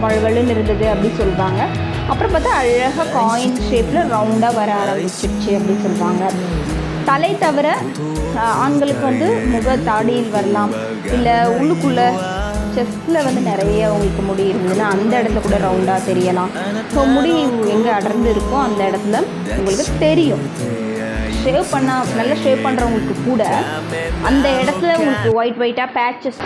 வழுவழுன்னு இருந்தது அப்படி சொல்லுவாங்க அப்புறம் பார்த்தா அழகாக காயின் ஷேப்பில் ரவுண்டாக வர ஆரம்பிச்சிருச்சு அப்படி சொல்லுவாங்க தலை தவிர ஆஹ், ஆண்களுக்கு வந்து முக தாடியில் வரலாம் இல்லை உள்ளுக்குள்ளே செஸ்ட்டில் வந்து நிறைய உங்களுக்கு முடி இருந்ததுன்னா அந்த இடத்துல கூட ரவுண்டாக தெரியலாம் ஸோ முடி எங்கே அடர்ந்து இருக்கோ அந்த இடத்துல உங்களுக்கு தெரியும் ஷேவ் பண்ணால் நல்லா ஷேவ் பண்ணுறவங்களுக்கு கூட அந்த இடத்துல உங்களுக்கு ஒயிட் ஒயிட்டாக பேச்சஸ்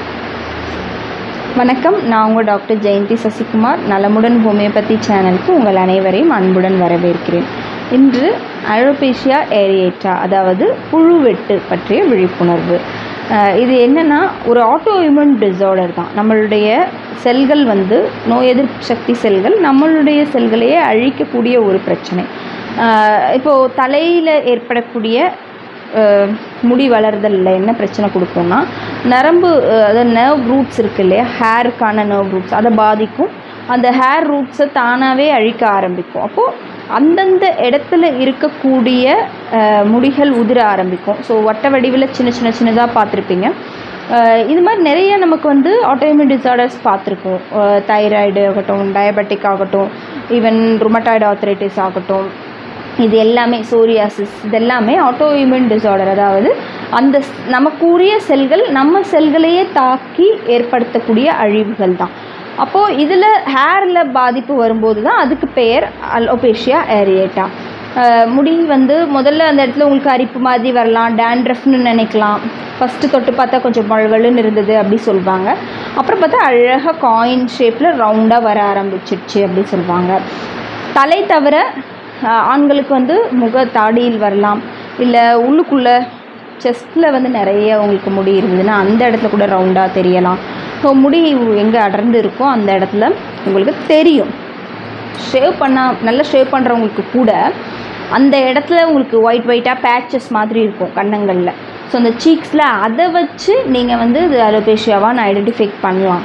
வணக்கம் நான் உங்கள் டாக்டர் ஜெயந்தி சசிகுமார் நலமுடன் ஹோமியோபதி சேனலுக்கு உங்கள் அனைவரையும் அன்புடன் வரவேற்கிறேன் இன்று அலோபேஷியா ஏரியேட்டா அதாவது புழுவெட்டு பற்றிய விழிப்புணர்வு அஹ் இது என்னென்னா ஒரு ஆட்டோ இம்யூன் டிஸார்டர் தான் நம்மளுடைய செல்கள் வந்து நோய் எதிர்ப்பு சக்தி செல்கள் நம்மளுடைய செல்களையே அழிக்கக்கூடிய ஒரு பிரச்சனை அஹ் இப்போது தலையில் ஏற்படக்கூடிய அஹ் முடி வளர்தலில் என்ன பிரச்சனை கொடுக்கும்னா நரம்பு அஹ் அதாவது நர்வ் ரூட்ஸ் இருக்கு இல்லையா ஹேருக்கான நர்வ் ரூட்ஸ் அதை பாதிக்கும் அந்த ஹேர் ரூட்ஸை தானாகவே அழிக்க ஆரம்பிக்கும் அப்போது அந்தந்த இடத்துல இருக்கக்கூடிய அஹ், முடிகள் உதிர ஆரம்பிக்கும் ஸோ வட்ட வடிவில் சின்ன சின்ன சின்னதாக பார்த்துருப்பீங்க அஹ் இது மாதிரி நிறைய நமக்கு வந்து ஆட்டோமின் டிசார்டர்ஸ் பார்த்துருக்கோம் தைராய்டு ஆகட்டும் டயபெட்டிக் ஆகட்டும் ஈவன் ருமட்டாய்டு ஆர்த்தரைட்டிஸ் ஆகட்டும் இது எல்லாமே சோரியாசிஸ் இதெல்லாமே ஆட்டோ இம்யூன் டிசார்டர் அதாவது அந்த ஸ்- நமக்குரிய செல்கள் நம்ம செல்களையே தாக்கி ஏற்படுத்தக்கூடிய அழிவுகள் தான் அப்போது இதில் ஹேரில் பாதிப்பு வரும்போது தான் அதுக்கு பெயர் அலோபேஷியா ஏரியேட்டா முடி வந்து முதல்ல அந்த இடத்துல உங்களுக்கு அரிப்பு மாதிரி வரலாம் டேண்ட்ரஃப்னு நினைக்கலாம் ஃபஸ்ட்டு தொட்டு பார்த்தா கொஞ்சம் வழுவழுன்னு இருந்தது அப்படி சொல்லுவாங்க அப்புறம் பார்த்தா அழகாக காயின் ஷேப்பில் ரவுண்டாக வர ஆரம்பிச்சிடுச்சு அப்படி சொல்லுவாங்க தலை தவிர ஆஹ், ஆண்களுக்கு வந்து முக தாடியில் வரலாம் இல்லை உள்ளுக்குள்ளே செஸ்ட்டில் வந்து நிறைய உங்களுக்கு முடி இருந்ததுன்னா அந்த இடத்துல கூட ரவுண்டாக தெரியலாம் ஸோ முடி எங்கே அடர்ந்து இருக்கோ அந்த இடத்துல உங்களுக்கு தெரியும் ஷேவ் பண்ணால் நல்லா ஷேவ் பண்ணுறவங்களுக்கு கூட அந்த இடத்துல உங்களுக்கு ஒயிட் ஒயிட்டாக பேச்சஸ் மாதிரி இருக்கும் கன்னங்களில் ஸோ அந்த சீக்ஸில் அதை வச்சு நீங்கள் வந்து இது அலோபேஷியாவான்னு ஐடென்டிஃபை பண்ணலாம்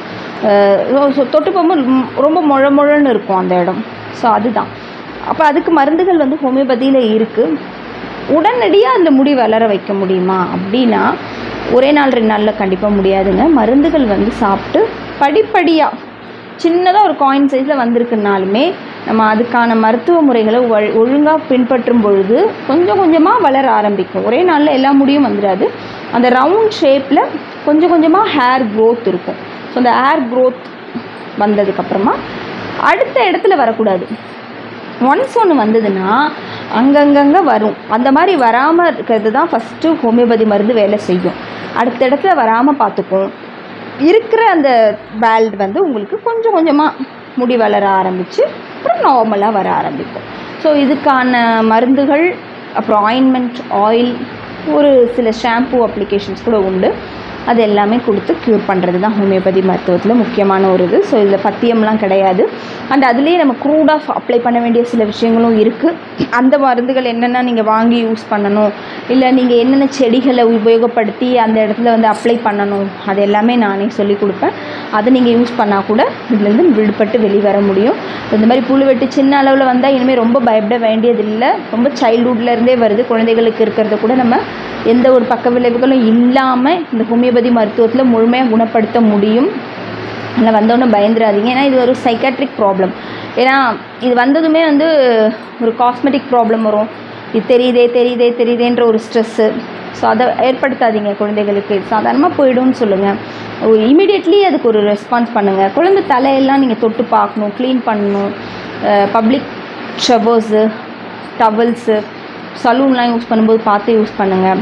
ஸோ தொட்டு போகும்போது ரொம்ப- ரொம்ப முழ முழன்னு இருக்கும் அந்த இடம் ஸோ அதுதான் அப்போ அதுக்கு மருந்துகள் வந்து ஹோமியோபதியில் இருக்குது உடனடியாக அந்த முடி வளர வைக்க முடியுமா அப்படின்னா ஒரே நாள் ரெண்டு நாளில் கண்டிப்பாக முடியாதுங்க மருந்துகள் வந்து சாப்பிட்டு படிப்படியாக சின்னதாக ஒரு காயின் சைஸில் வந்திருக்குனாலுமே நம்ம அதுக்கான மருத்துவ முறைகளை ஒழுங்காக பின்பற்றும் பொழுது கொஞ்சம் கொஞ்சமாக வளர ஆரம்பிக்கும் ஒரே நாளில் எல்லா முடியும் வந்துடாது அந்த ரவுண்ட் ஷேப்பில் கொஞ்சம் கொஞ்சமாக ஹேர் growth இருக்கும் ஸோ அந்த ஹேர் growth வந்ததுக்கப்புறமா அடுத்த இடத்துல வரக்கூடாது ஒன்ஸ் ஒன்று வந்ததுன்னா அங்கங்கங்கே வரும் அந்த மாதிரி வராமல் இருக்கிறது தான் ஃபஸ்ட்டு ஹோமியோபதி மருந்து வேலை செய்யும் அடுத்த இடத்துல வராமல் பார்த்துக்கும் இருக்கிற அந்த பேல்ட் வந்து உங்களுக்கு கொஞ்சம் கொஞ்சமாக முடி வளர ஆரம்பித்து அப்புறம் நார்மலாக வர ஆரம்பிக்கும் ஸோ இதுக்கான மருந்துகள் அப்புறம் ஆயின்மெண்ட் ஆயில் ஒரு சில ஷாம்பூ அப்ளிகேஷன்ஸ் கூட உண்டு அது எல்லாமே கொடுத்து க்யூர் பண்ணுறது தான் ஹோமியோபதி மருத்துவத்தில் முக்கியமான ஒரு இது ஸோ இதில் பத்தியம்லாம் கிடையாது அண்ட் அதுலேயே நம்ம க்ரூடாக அப்ளை பண்ண வேண்டிய சில விஷயங்களும் இருக்குது அந்த மருந்துகள் என்னென்ன நீங்கள் வாங்கி யூஸ் பண்ணணும் இல்லை நீங்கள் என்னென்ன செடிகளை உபயோகப்படுத்தி அந்த இடத்துல வந்து அப்ளை பண்ணணும் அது எல்லாமே நானே சொல்லி கொடுப்பேன் அதை நீங்கள் யூஸ் பண்ணால் கூட இதுலேருந்து விடுபட்டு வெளிவர முடியும் இந்த மாதிரி புழுவெட்டு சின்ன அளவில் வந்தால் இனிமேல் ரொம்ப பயப்பட வேண்டியதில்லை ரொம்ப childhoodல இருந்தே வருது குழந்தைகளுக்கு இருக்கிறத கூட நம்ம எந்த ஒரு பக்க விளைவுகளும் இல்லாமல் இந்த ஹோமியோபதி மருத்துவத்தில் முழுமையாக குணப்படுத்த முடியும் அதில் வந்தோடனே பயந்துடாதீங்க ஏன்னா இது ஒரு சைக்காட்ரிக் ப்ராப்ளம் ஏன்னா இது வந்ததுமே வந்து ஒரு காஸ்மெட்டிக் ப்ராப்ளம் வரும் இது தெரியுதே தெரியுதே தெரியுதேன்ற ஒரு ஸ்ட்ரெஸ்ஸு ஸோ அதை ஏற்படுத்தாதீங்க குழந்தைகளுக்கு சாதாரணமாக போயிடும்னு சொல்லுங்கள் இமீடியட்லி அதுக்கு ஒரு ரெஸ்பான்ஸ் பண்ணுங்கள் குழந்தை தலையெல்லாம் நீங்கள் தொட்டு பார்க்கணும் க்ளீன் பண்ணணும் பப்ளிக் ஷவர்ஸு டவல்ஸு சலூன்லாம் யூஸ் பண்ணும்போது பார்த்து யூஸ் பண்ணுங்கள்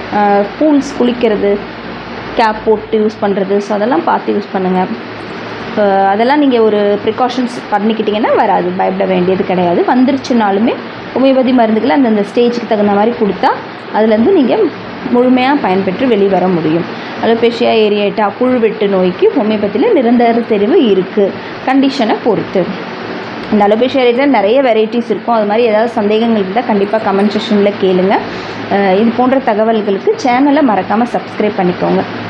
பூல்ஸ் குளிக்கிறது கேப் போட்டு யூஸ் பண்ணுறது ஸோ அதெல்லாம் பார்த்து யூஸ் பண்ணுங்கள் அதெல்லாம் நீங்கள் ஒரு ப்ரிகாஷன்ஸ் பண்ணிக்கிட்டிங்கன்னா வராது பயப்பட வேண்டியது கிடையாது வந்துருச்சுனாலுமே ஹோமியோபதி மருந்துகளை அந்தந்த ஸ்டேஜுக்கு தகுந்த மாதிரி கொடுத்தா அதுலேருந்து நீங்கள் முழுமையாக பயன்பெற்று வெளிவர முடியும் அலோபேஷியா ஏரியேட்டா புழுவெட்டு நோய்க்கு ஹோமியோபதியில் நிரந்தர தெரிவு இருக்குது கண்டிஷனை பொறுத்து இந்த அலோபேஷியா ஏரியேட்டில் நிறைய வெரைட்டிஸ் இருக்கும் அது மாதிரி ஏதாவது சந்தேகங்கள் இருந்தால் கண்டிப்பாக கமெண்ட் செஷனில் கேளுங்க அஹ் இது போன்ற தகவல்களுக்கு சேனலை மறக்காமல் சப்ஸ்கிரைப் பண்ணிக்கோங்க